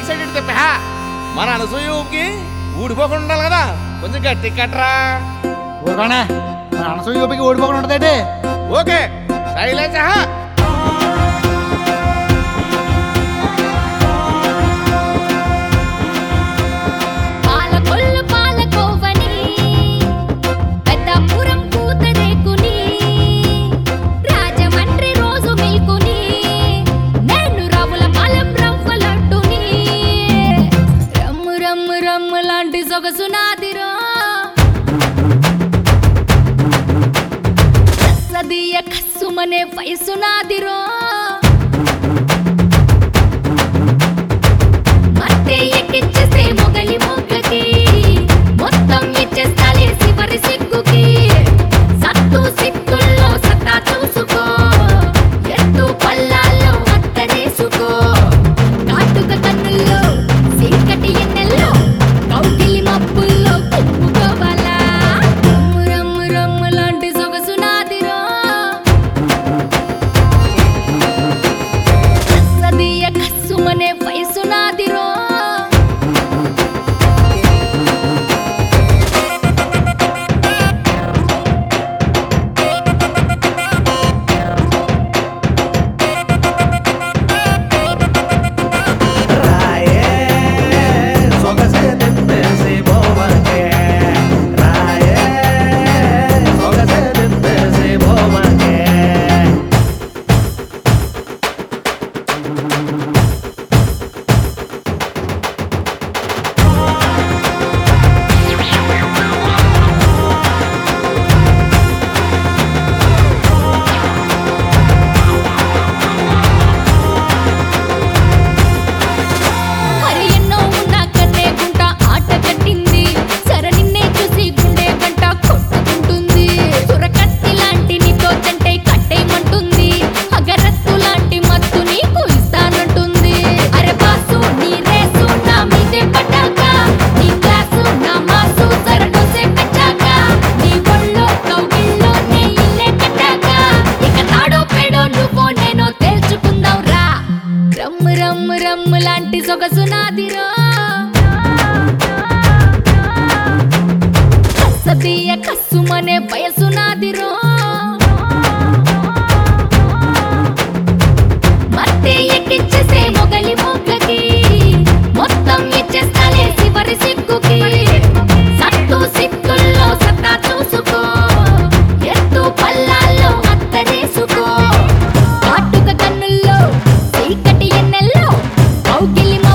right side ఇటు తిప్పా మన అనసూయ ఊపికి ఊడిపోకుండా ఉండాలి కదా కొంచెం గట్టి కట్టరా ఊరుకోనే మన అనసూయ యూపికి ఓడిపోకుండా ఉంటుందండి ఓకే సైలెన్స్ హా పాలకొల్లు పాలకోవని పెద్దాపురం పూతరేకుని రాజమండ్రి రోజు మిల్కుని నేను రావుల పాలెం రవ్వలడ్డుని రమ్ము రమ్ము రమ్ము లాంటి సొగసు నాదిరో సదియ కస్సుమనే వయసు నాదిరో మట్టే ఎక్కిచ్చేస్తే మొగలి మొగ్గకి మొత్తం ఇచ్చేస్తాలే చివరి సిగ్గుకి సత్తు సిక్కుల్లో సత్తా చూసుకో ఎత్తు పల్లాల్లో అత్తరేసుకో కాటుక కన్నుల్లో చీకటి ఎన్నెల్లో కౌగిలి మబ్బుల్లో కుప్పుకోవాలా రమ్ము రమ్ము రమ్ము లాంటి సొగసు నాదిరో సదియ కస్సుమనే వయసు నాదిరో మరి ఎన్నో ఉన్నా కన్నే గుంట ఆట కట్టింది సర నిన్నే చూసి గుండె గంట కొట్టుకుంటుంది సురకత్తి లాంటి నీతో తంటే కట్టేయమంటుంది అగరత్తు లాంటి మత్తు నీకు ఇస్తానంటుంది అరే బాసు నీ రేసు నా మీదే పడ్డాక నీ క్లాసు నా మాసు సరడోసే కచ్చాక నీ ఒళ్ళో కౌగిల్లో నే ఇల్లే కట్టాక ఇక తాడో పేడో నువ్వో నేనో తేల్చుకుందాం రా రమ్ము రమ్ము రమ్ము లాంటి సొగసు నాదిరో కసదీయ కస్సుమనే వయసు నాదిరో మట్టే ఎక్కిచ్చేసే మొగలి మొగ్గకి మొత్తం ఇచ్చేస్తాలే చివరి సిగ్గుకి సత్తు సిక్కుల్లో సత్తా చూసుకో ఎత్తు పల్లాల్లో అత్తరేసుకో కాటుక కన్నుల్లో చీకటి ఎన్నెల్లో కౌగిలి